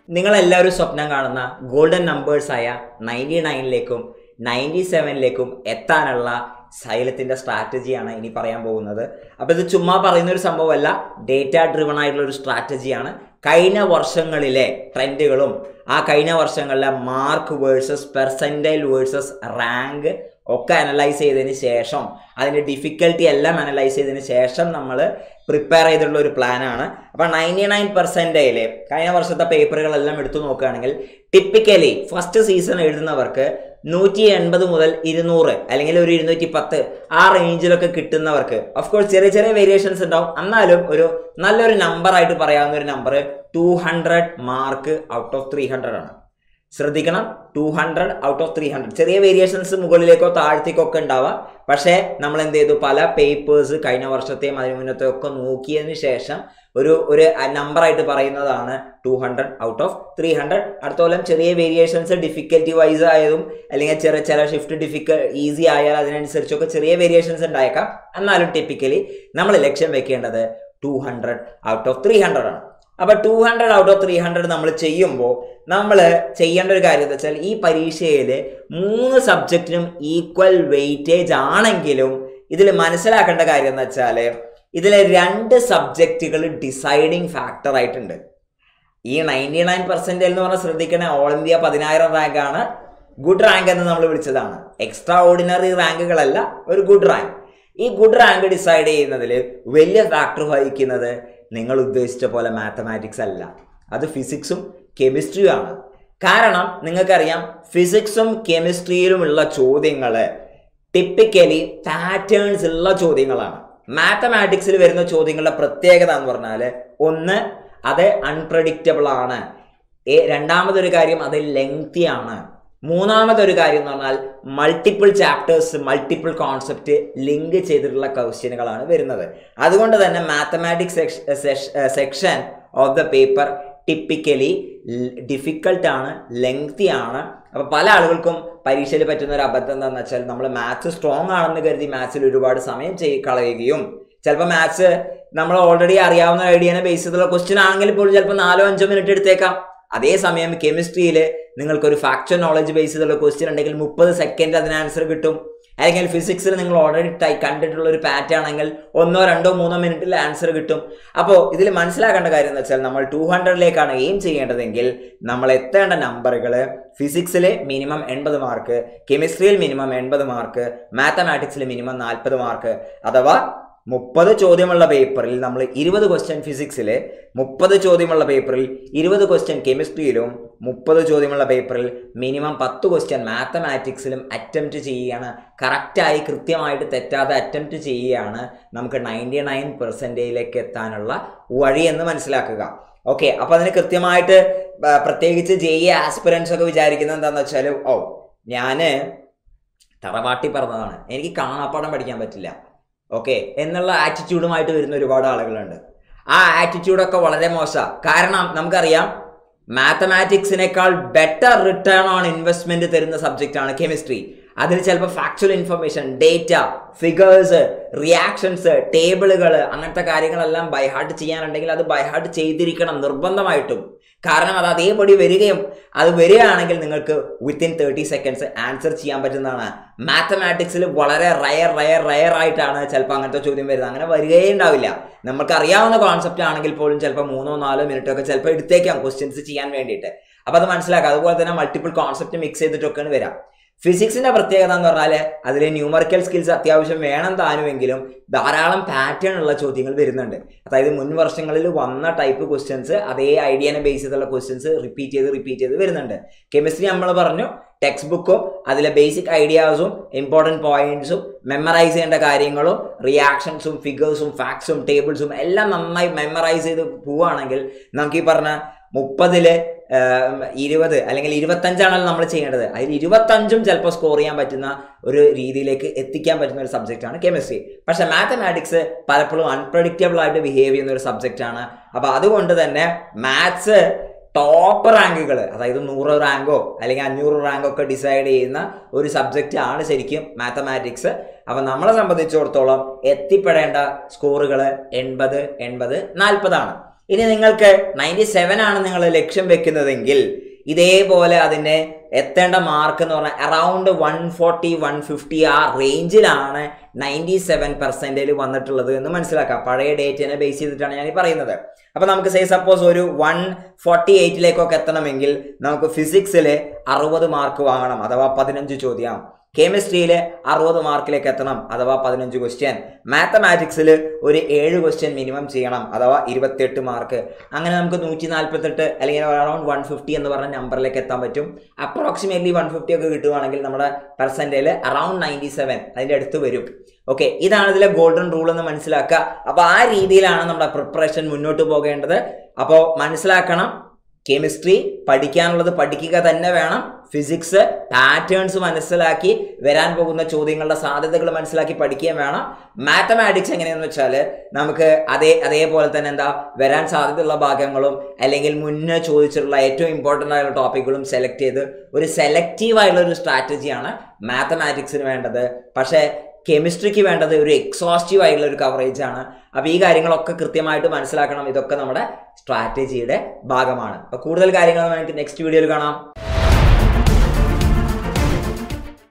നിങ്ങളെല്ലാവരും സ്വപ്നം കാണുന്ന ഗോൾഡൻ നമ്പേഴ്സായ നയൻറ്റി നയനിലേക്കും നയൻറ്റി സെവനിലേക്കും എത്താനുള്ള സൈലത്തിൻ്റെ സ്ട്രാറ്റജിയാണ് ഇനി പറയാൻ പോകുന്നത് അപ്പോൾ ഇത് ചുമ്മാ പറയുന്ന ഒരു സംഭവമല്ല ഡേറ്റ ഡ്രിവൺ ആയിട്ടുള്ള ഒരു സ്ട്രാറ്റജിയാണ് കഴിഞ്ഞ വർഷങ്ങളിലെ ട്രെൻഡുകളും ആ കഴിഞ്ഞ വർഷങ്ങളിലെ mark versus percentile versus rank ഒക്കെ അനലൈസ് ചെയ്തതിന് ശേഷം അതിൻ്റെ ഡിഫിക്കൽട്ടി എല്ലാം അനലൈസ് ചെയ്തതിന് ശേഷം നമ്മൾ പ്രിപ്പയർ ചെയ്തിട്ടുള്ള ഒരു പ്ലാനാണ് അപ്പോൾ നയൻറ്റി നയൻ പെർസെൻറ്റേജിൽ കഴിഞ്ഞ വർഷത്തെ പേപ്പറുകളെല്ലാം എടുത്തു നോക്കുകയാണെങ്കിൽ ടിപ്പിക്കലി ഫസ്റ്റ് സീസൺ എഴുതുന്നവർക്ക് നൂറ്റി എൺപത് മുതൽ ഇരുന്നൂറ് അല്ലെങ്കിൽ ഒരു ഇരുന്നൂറ്റി പത്ത് ആ റേഞ്ചിലൊക്കെ കിട്ടുന്നവർക്ക് ഓഫ് കോഴ്സ് ചെറിയ ചെറിയ വേരിയേഷൻസ് ഉണ്ടാവും എന്നാലും ഒരു നല്ലൊരു നമ്പർ ആയിട്ട് പറയാവുന്ന ഒരു number two hundred mark out of three hundred ആണ് ശ്രദ്ധിക്കണം two hundred out of three hundred ചെറിയ വേരിയേഷൻസ് മുകളിലേക്കോ താഴത്തേക്കോ ഒക്കെ ഉണ്ടാവാം പക്ഷേ നമ്മൾ എന്ത് ചെയ്തു പല പേപ്പേഴ്സ് കഴിഞ്ഞ വർഷത്തെയും അതിന് മുന്നത്തെ ഒക്കെ നോക്കിയതിന് ശേഷം ഒരു ഒരു നമ്പറായിട്ട് പറയുന്നതാണ് two hundred out of three hundred അടുത്ത കൊല്ലം ചെറിയ വേരിയേഷൻസ് ഡിഫിക്കൽറ്റി വൈസ് ആയതും അല്ലെങ്കിൽ ചെറിയ ചില ഷിഫ്റ്റ് ഡിഫിക്കൽ ഈസി ആയാൽ അതിനനുസരിച്ചൊക്കെ ചെറിയ വേരിയേഷൻസ് ഉണ്ടായേക്കാം എന്നാലും ടിപ്പിക്കലി നമ്മൾ ലക്ഷ്യം വെക്കേണ്ടത് two hundred out of three hundred ആണ് അപ്പോൾ two hundred out of three hundred നമ്മൾ ചെയ്യുമ്പോൾ നമ്മൾ ചെയ്യേണ്ട ഒരു കാര്യം എന്താ വെച്ചാൽ ഈ പരീക്ഷയിൽ മൂന്ന് സബ്ജക്റ്റിനും ഈക്വൽ വെയിറ്റേജ് ആണെങ്കിലും ഇതിൽ മനസ്സിലാക്കേണ്ട കാര്യം എന്ന് വെച്ചാൽ ഇതിലെ രണ്ട് സബ്ജക്റ്റുകൾ ഡിസൈഡിങ് ഫാക്ടർ ആയിട്ടുണ്ട് ഈ നയൻറ്റി നയൻ പെർസെൻറ്റേജ് എന്ന് പറഞ്ഞാൽ ശ്രദ്ധിക്കണേ ഓൾ ഇന്ത്യ പതിനായിരം റാങ്കാണ് ഗുഡ് റാങ്ക് എന്ന് നമ്മൾ വിളിച്ചതാണ് എക്സ്ട്രാ ഓർഡിനറി റാങ്കുകളല്ല ഒരു ഗുഡ് റാങ്ക് ഈ ഗുഡ് റാങ്ക് ഡിസൈഡ് ചെയ്യുന്നതിൽ വലിയ ഫാക്ടർ വഹിക്കുന്നത് നിങ്ങൾ ഉദ്ദേശിച്ച പോലെ മാത്തമാറ്റിക്സ് അല്ല അത് ഫിസിക്സും കെമിസ്ട്രിയും ആണ് കാരണം നിങ്ങൾക്കറിയാം ഫിസിക്സും കെമിസ്ട്രിയിലുമുള്ള ചോദ്യങ്ങൾ ടിപ്പിക്കലി പാറ്റേൺസ് ഉള്ള ചോദ്യങ്ങളാണ് മാത്തമാറ്റിക്സിൽ വരുന്ന ചോദ്യങ്ങളുടെ പ്രത്യേകത എന്ന് പറഞ്ഞാൽ ഒന്ന് അത് അൺപ്രഡിക്റ്റബിൾ ആണ് ഏ രണ്ടാമതൊരു കാര്യം അത് ലെങ്തി ആണ് മൂന്നാമതൊരു കാര്യം എന്ന് പറഞ്ഞാൽ multiple chapters multiple concept link ചെയ്തിട്ടുള്ള ക്വസ്റ്റ്യനുകളാണ് വരുന്നത് അതുകൊണ്ട് തന്നെ mathematics section of the paper typically difficult ആണ് ലെങ്തി ആണ് അപ്പോൾ പല ആളുകൾക്കും പരീക്ഷയിൽ പറ്റുന്ന ഒരു അബദ്ധം എന്താണെന്ന് വെച്ചാൽ നമ്മൾ മാത്സ് സ്ട്രോങ് ആണെന്ന് കരുതി മാത്സിൽ ഒരുപാട് സമയം ചെയ് കളയുകയും ചിലപ്പോൾ മാത്സ് നമ്മൾ ഓൾറെഡി അറിയാവുന്ന ഐഡിയനെ ബേസ് ചെയ്തുള്ള ക്വസ്റ്റ്യൻ ആണെങ്കിൽ പോലും ചിലപ്പോൾ നാലോ അഞ്ചോ മിനിറ്റ് എടുത്തേക്കാം അതേസമയം കെമിസ്ട്രിയിൽ നിങ്ങൾക്കൊരു ഫാക്ച്വൽ നോളജ് ബേസ് ചെയ്തുള്ള ക്വസ്റ്റ്യൻ ഉണ്ടെങ്കിൽ മുപ്പത് സെക്കൻഡ് അതിന് ആൻസർ കിട്ടും അല്ലെങ്കിൽ ഫിസിക്സിൽ നിങ്ങൾ ഓൾറെഡി ടൈ കണ്ടിട്ടുള്ള ഒരു പാറ്റേൺ ആണെങ്കിൽ ഒന്നോ രണ്ടോ മൂന്നോ മിനിറ്റിൽ ആൻസർ കിട്ടും അപ്പോൾ ഇതിൽ മനസ്സിലാക്കേണ്ട കാര്യം എന്ന് വെച്ചാൽ നമ്മൾ ടു ഹൺഡ്രഡിലേക്കാണ് എയിം ചെയ്യേണ്ടതെങ്കിൽ നമ്മൾ എത്തേണ്ട നമ്പറുകൾ ഫിസിക്സിൽ മിനിമം എൺപത് മാർക്ക് കെമിസ്ട്രിയിൽ മിനിമം എൺപത് മാർക്ക് മാത്തമാറ്റിക്സിൽ മിനിമം നാൽപ്പത് മാർക്ക് അഥവാ മുപ്പത് ചോദ്യമുള്ള പേപ്പറിൽ നമ്മൾ ഇരുപത് ക്വസ്റ്റ്യൻ ഫിസിക്സിൽ മുപ്പത് ചോദ്യമുള്ള പേപ്പറിൽ ഇരുപത് ക്വസ്റ്റ്യൻ കെമിസ്ട്രിയിലും മുപ്പത് ചോദ്യമുള്ള പേപ്പറിൽ മിനിമം പത്ത് ക്വസ്റ്റ്യൻ മാത്തമാറ്റിക്സിലും അറ്റംപ്റ്റ് ചെയ്യുകയാണ് കറക്റ്റായി കൃത്യമായിട്ട് തെറ്റാതെ അറ്റംപ്റ്റ് ചെയ്യുകയാണ് നമുക്ക് നയൻറ്റി നയൻ പെർസെൻറ്റേജിലേക്ക് എത്താനുള്ള വഴി എന്ന് മനസ്സിലാക്കുക ഓക്കെ അപ്പോൾ അതിന് കൃത്യമായിട്ട് പ്രത്യേകിച്ച് ജെ ഇ ആസ്പിറൻസ് ഒക്കെ വിചാരിക്കുന്നത് എന്താണെന്ന് വെച്ചാൽ ഓ ഞാൻ തറവാട്ടി പറഞ്ഞതാണ് എനിക്ക് കാണാപ്പാടം പഠിക്കാൻ പറ്റില്ല ഓക്കെ എന്നുള്ള ആറ്റിറ്റ്യൂഡുമായിട്ട് വരുന്ന ഒരുപാട് ആളുകളുണ്ട് ആ ആറ്റിറ്റ്യൂഡൊക്കെ വളരെ മോശമാണ് കാരണം നമുക്കറിയാം മാത്തമാറ്റിക്സിനേക്കാൾ ബെറ്റർ റിട്ടേൺ ഓൺ ഇൻവെസ്റ്റ്മെന്റ് തരുന്ന സബ്ജക്റ്റാണ് കെമിസ്ട്രി അതിൽ ചിലപ്പോൾ factual information data figures reactions ടേബിളുകൾ അങ്ങനത്തെ കാര്യങ്ങളെല്ലാം ബൈഹാർട്ട് ചെയ്യാനുണ്ടെങ്കിൽ അത് ബൈഹാർട്ട് ചെയ്തിരിക്കണം നിർബന്ധമായിട്ടും കാരണം അത് അതേപടി വരികയും അത് വരികയാണെങ്കിൽ നിങ്ങൾക്ക് വിത്തിൻ തേർട്ടി സെക്കൻഡ്സ് ആൻസർ ചെയ്യാൻ പറ്റുന്നതാണ് മാത്തമാറ്റിക്സിൽ വളരെ റയർ റയർ റയർ ആയിട്ടാണ് ചിലപ്പോൾ അങ്ങനത്തെ ചോദ്യം വരുന്നത് അങ്ങനെ വരികയേ ഉണ്ടാവില്ല നമുക്ക് അറിയാവുന്ന കോൺസെപ്റ്റ് ആണെങ്കിൽ പോലും ചിലപ്പോൾ മൂന്നോ നാലോ മിനിറ്റ് ഒക്കെ ചിലപ്പോൾ എടുത്തേക്കാം ക്വസ്റ്റ്യൻസ് ചെയ്യാൻ വേണ്ടിയിട്ട് അപ്പോൾ അത് മനസ്സിലാക്കുക അതുപോലെ തന്നെ മൾട്ടിപ്പിൾ കോൺസെപ്റ്റ് മിക്സ് ചെയ്തിട്ടൊക്കെയാണ് വരാം ഫിസിക്സിന്റെ പ്രത്യേകത എന്ന് പറഞ്ഞാൽ അതിൽ ന്യൂമറിക്കൽ സ്കിൽസ് അത്യാവശ്യം വേണം താനുമെങ്കിലും ധാരാളം പാറ്റേൺ ഉള്ള ചോദ്യങ്ങൾ വരുന്നുണ്ട് അതായത് മുൻ വർഷങ്ങളിൽ വന്ന ടൈപ്പ് ക്വസ്റ്റ്യൻസ് അതേ ഐഡിയനെ ബേസ് ചെയ്തുള്ള ക്വസ്റ്റ്യൻസ് റിപ്പീറ്റ് ചെയ്ത് റിപ്പീറ്റ് ചെയ്ത് വരുന്നുണ്ട് കെമിസ്ട്രി നമ്മൾ പറഞ്ഞു ടെക്സ്റ്റ് ബുക്കും അതിലെ ബേസിക് ഐഡിയാസും ഇമ്പോർട്ടൻറ്റ് പോയിന്റ്സും മെമ്മറൈസ് ചെയ്യേണ്ട കാര്യങ്ങളും റിയാക്ഷൻസും ഫിഗേഴ്സും ഫാക്ട്സും ടേബിൾസും എല്ലാം നന്നായി മെമ്മറൈസ് ചെയ്ത് പോവുകയാണെങ്കിൽ നമുക്ക് ഈ പറഞ്ഞ മുപ്പതില് ഇരുപത് അല്ലെങ്കിൽ ഇരുപത്തഞ്ചാണല്ലോ നമ്മൾ ചെയ്യേണ്ടത് അതിൽ ഇരുപത്തഞ്ചും ചിലപ്പോൾ സ്കോർ ചെയ്യാൻ പറ്റുന്ന ഒരു രീതിയിലേക്ക് എത്തിക്കാൻ പറ്റുന്ന ഒരു സബ്ജക്റ്റാണ് കെമിസ്ട്രി പക്ഷേ മാത്തമാറ്റിക്സ് പലപ്പോഴും അൺപ്രഡിക്റ്റബിൾ ആയിട്ട് ബിഹേവ് ചെയ്യുന്ന ഒരു സബ്ജക്റ്റാണ് അപ്പോൾ അതുകൊണ്ട് തന്നെ മാത്സ് ടോപ്പ് റാങ്കുകൾ അതായത് നൂറ് റാങ്കോ അല്ലെങ്കിൽ അഞ്ഞൂറ് റാങ്കോ ഒക്കെ ഡിസൈഡ് ചെയ്യുന്ന ഒരു സബ്ജക്റ്റ് ആണ് ശരിക്കും മാത്തമാറ്റിക്സ് അപ്പം നമ്മളെ സംബന്ധിച്ചിടത്തോളം എത്തിപ്പെടേണ്ട സ്കോറുകൾ എൺപത് എൺപത് നാൽപ്പതാണ് ഇനി നിങ്ങൾക്ക് നയൻറ്റി സെവൻ ആണ് നിങ്ങൾ ലക്ഷ്യം വെക്കുന്നതെങ്കിൽ ഇതേപോലെ അതിനെ എത്തേണ്ട മാർക്ക് എന്ന് പറഞ്ഞാൽ around one forty one fifty ആ റേഞ്ചിലാണ് നയൻറ്റി സെവൻ പെർസെൻറ്റേജ് വന്നിട്ടുള്ളത് എന്ന് മനസ്സിലാക്കാം പഴയ ഡേറ്റിനെ ബേസ് ചെയ്തിട്ടാണ് ഞാൻ ഈ പറയുന്നത് അപ്പോൾ നമുക്ക് സേ സപ്പോസ് ഒരു വൺ ഫോർട്ടി എയ്റ്റിലേക്കൊക്കെ എത്തണമെങ്കിൽ നമുക്ക് ഫിസിക്സിൽ അറുപത് മാർക്ക് വാങ്ങണം അഥവാ പതിനഞ്ച് ചോദ്യം കെമിസ്ട്രിയിൽ അറുപത് മാർക്കിലേക്ക് എത്തണം അഥവാ പതിനഞ്ച് ക്വസ്റ്റ്യൻ മാത്തമാറ്റിക്സിൽ ഒരു ഏഴ് ക്വസ്റ്റ്യൻ മിനിമം ചെയ്യണം അഥവാ ഇരുപത്തിയെട്ട് മാർക്ക് അങ്ങനെ നമുക്ക് നൂറ്റി നാൽപ്പത്തെട്ട് അല്ലെങ്കിൽ അറൗണ്ട് വൺ ഫിഫ്റ്റി എന്ന് പറഞ്ഞ നമ്പറിലേക്ക് എത്താൻ പറ്റും അപ്രോക്സിമേറ്റ്ലി വൺ ഫിഫ്റ്റി ഒക്കെ കിട്ടുവാണെങ്കിൽ നമ്മുടെ പെർസെൻറ്റേജ് അറൗണ്ട് നയൻറ്റി സെവൻ അതിൻ്റെ അടുത്ത് വരും ഓക്കെ ഇതാണ് ഇതിലെ ഗോൾഡൻ റൂൾ എന്ന് മനസ്സിലാക്കുക അപ്പോൾ ആ രീതിയിലാണ് നമ്മുടെ പ്രിപ്പറേഷൻ മുന്നോട്ട് പോകേണ്ടത് അപ്പോൾ മനസ്സിലാക്കണം കെമിസ്ട്രി പഠിക്കാനുള്ളത് പഠിക്കുക തന്നെ വേണം ഫിസിക്സ് പാറ്റേൺസ് മനസ്സിലാക്കി വരാൻ പോകുന്ന ചോദ്യങ്ങളുടെ സാധ്യതകൾ മനസ്സിലാക്കി പഠിക്കുകയും വേണം മാത്തമാറ്റിക്സ് എങ്ങനെയാണെന്ന് വെച്ചാൽ നമുക്ക് അതേ അതേപോലെ തന്നെ എന്താ വരാൻ സാധ്യതയുള്ള ഭാഗങ്ങളും അല്ലെങ്കിൽ മുന്നേ ചോദിച്ചിട്ടുള്ള ഏറ്റവും ഇമ്പോർട്ടൻ്റ് ആയിട്ടുള്ള ടോപ്പിക്കുകളും സെലക്ട് ചെയ്ത് ഒരു സെലക്റ്റീവ് ആയിട്ടുള്ള ഒരു സ്ട്രാറ്റജിയാണ് മാത്തമാറ്റിക്സിന് വേണ്ടത് പക്ഷേ കെമിസ്ട്രിക്ക് വേണ്ടത് ഒരു എക്സോസ്റ്റീവ് ആയിട്ടുള്ള ഒരു കവറേജ് ആണ് അപ്പോൾ ഈ കാര്യങ്ങളൊക്കെ കൃത്യമായിട്ട് മനസ്സിലാക്കണം ഇതൊക്കെ നമ്മുടെ സ്ട്രാറ്റജിയുടെ ഭാഗമാണ് അപ്പോൾ കൂടുതൽ കാര്യങ്ങൾ നമുക്ക് നെക്സ്റ്റ് വീഡിയോയിൽ കാണാം